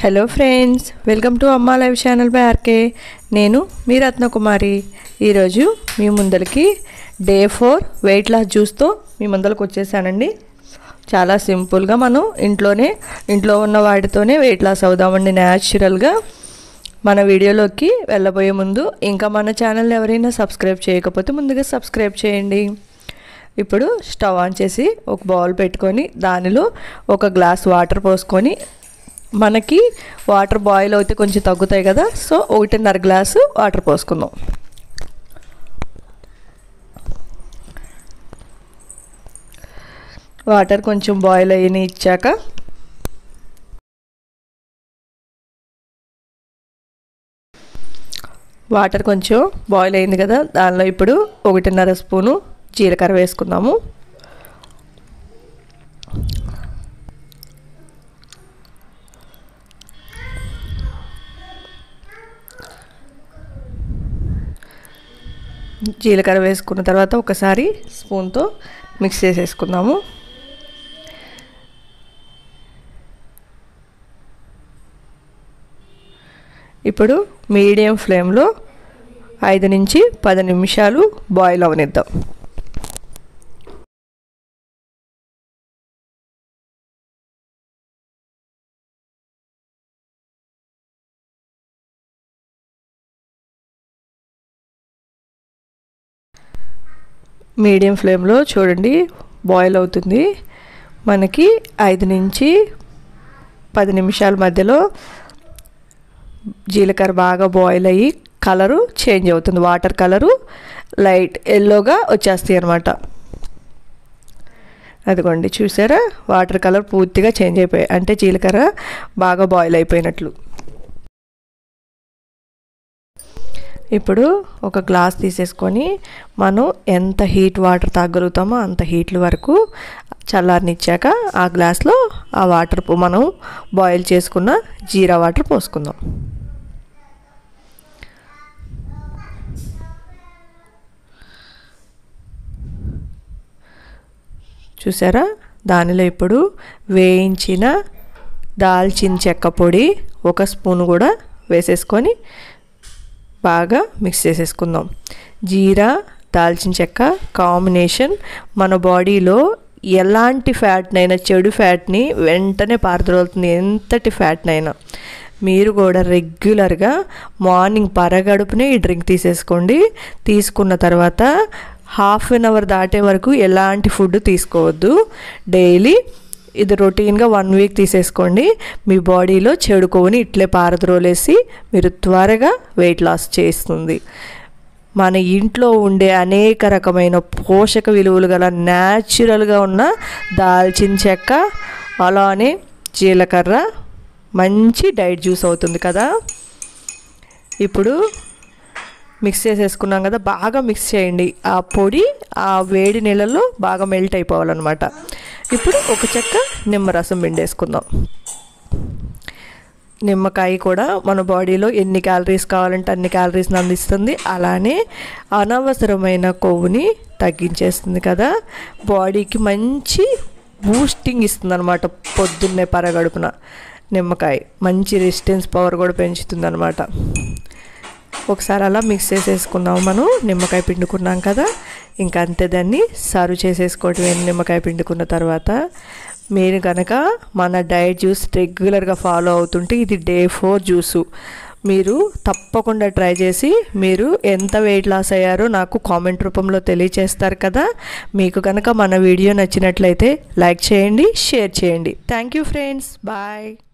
hello friends welcome to Amma live channel by RK నేను మీ రత్నకుమారి ఈరోజు మీ ముందరికి డే ఫోర్ వెయిట్ లాస్ జ్యూస్తో మీ ముందరకు వచ్చేసానండి చాలా సింపుల్గా మనం ఇంట్లోనే ఇంట్లో ఉన్న వాటితోనే వెయిట్ లాస్ అవుదామండి న్యాచురల్గా మన వీడియోలోకి వెళ్ళబోయే ముందు ఇంకా మన ఛానల్ ఎవరైనా సబ్స్క్రైబ్ చేయకపోతే ముందుగా సబ్స్క్రైబ్ చేయండి ఇప్పుడు స్టవ్ ఆన్ చేసి ఒక బౌల్ పెట్టుకొని దానిలో ఒక గ్లాస్ వాటర్ పోసుకొని మనకి వాటర్ బాయిల్ అయితే కొంచెం తగ్గుతాయి కదా సో ఒకటిన్నర గ్లాసు వాటర్ పోసుకుందాం వాటర్ కొంచెం బాయిల్ అయ్యి ఇచ్చాక వాటర్ కొంచెం బాయిల్ అయింది కదా దానిలో ఇప్పుడు ఒకటిన్నర స్పూను జీలకర్ర వేసుకుందాము జీలకర్ర వేసుకున్న తర్వాత ఒకసారి స్పూన్తో మిక్స్ చేసేసుకుందాము ఇప్పుడు మీడియం ఫ్లేమ్లో ఐదు నుంచి పది నిమిషాలు బాయిల్ అవనిద్దాం మీడియం ఫ్లేమ్లో చూడండి బాయిల్ అవుతుంది మనకి ఐదు నుంచి పది నిమిషాల మధ్యలో జీలకర్ర బాగా బాయిల్ అయ్యి కలరు చేంజ్ అవుతుంది వాటర్ కలరు లైట్ ఎల్లోగా వచ్చేస్తాయి అనమాట అదిగోండి చూసారా వాటర్ కలర్ పూర్తిగా చేంజ్ అయిపోయాయి అంటే జీలకర్ర బాగా బాయిల్ అయిపోయినట్లు ఇప్పుడు ఒక గ్లాస్ తీసేసుకొని మనం ఎంత హీట్ వాటర్ తాగలుగుతామో అంత హీట్ల వరకు చల్లారనిచ్చాక ఆ గ్లాస్లో ఆ వాటర్ మనం బాయిల్ చేసుకున్న జీరా వాటర్ పోసుకుందాం చూసారా దానిలో ఇప్పుడు వేయించిన దాల్చిన చెక్క పొడి ఒక స్పూన్ కూడా వేసేసుకొని బాగా మిక్స్ చేసేసుకుందాం జీరా దాల్చిన చెక్క కాంబినేషన్ మన బాడీలో ఎలాంటి ఫ్యాట్నైనా చెడు ఫ్యాట్ని వెంటనే పారద్రోలుతుంది ఎంతటి ఫ్యాట్నైనా మీరు కూడా రెగ్యులర్గా మార్నింగ్ పరగడుపునే ఈ డ్రింక్ తీసేసుకోండి తీసుకున్న తర్వాత హాఫ్ అన్ అవర్ దాటే వరకు ఎలాంటి ఫుడ్ తీసుకోవద్దు డైలీ ఇది రొటీన్గా వన్ వీక్ తీసేసుకోండి మీ బాడీలో చెడు కొవ్వుని ఇట్లే పారద్రోలేసి మీరు త్వరగా వెయిట్ లాస్ చేస్తుంది మన ఇంట్లో ఉండే అనేక రకమైన పోషక విలువలు గల న్యాచురల్గా ఉన్న దాల్చిన చెక్క అలానే జీలకర్ర మంచి డైట్ జ్యూస్ అవుతుంది కదా ఇప్పుడు మిక్స్ చేసేసుకున్నాం కదా బాగా మిక్స్ చేయండి ఆ పొడి ఆ వేడి నీళ్ళల్లో బాగా మెల్ట్ అయిపోవాలన్నమాట ఇప్పుడు ఒక చెక్క నిమ్మరసం పిండేసుకుందాం నిమ్మకాయ కూడా మన బాడీలో ఎన్ని క్యాలరీస్ కావాలంటే అన్ని క్యాలరీస్ని అందిస్తుంది అలానే అనవసరమైన కొవ్వుని తగ్గించేస్తుంది కదా బాడీకి మంచి బూస్టింగ్ ఇస్తుంది అనమాట పొద్దున్నే పరగడుపున నిమ్మకాయ మంచి రెసిస్టెన్స్ పవర్ కూడా పెంచుతుంది అనమాట ఒకసారి అలా మిక్స్ చేసేసుకున్నాం మనం నిమ్మకాయ పిండుకున్నాం కదా ఇంకా అంతే దాన్ని సర్వ్ చేసేసుకోవటమే నిమ్మకాయ పిండుకున్న తర్వాత మీరు కనుక మన డైట్ జ్యూస్ రెగ్యులర్గా ఫాలో అవుతుంటే ఇది డే ఫోర్ జ్యూసు మీరు తప్పకుండా ట్రై చేసి మీరు ఎంత వెయిట్ లాస్ అయ్యారో నాకు కామెంట్ రూపంలో తెలియచేస్తారు కదా మీకు కనుక మన వీడియో నచ్చినట్లయితే లైక్ చేయండి షేర్ చేయండి థ్యాంక్ యూ ఫ్రెండ్స్ బాయ్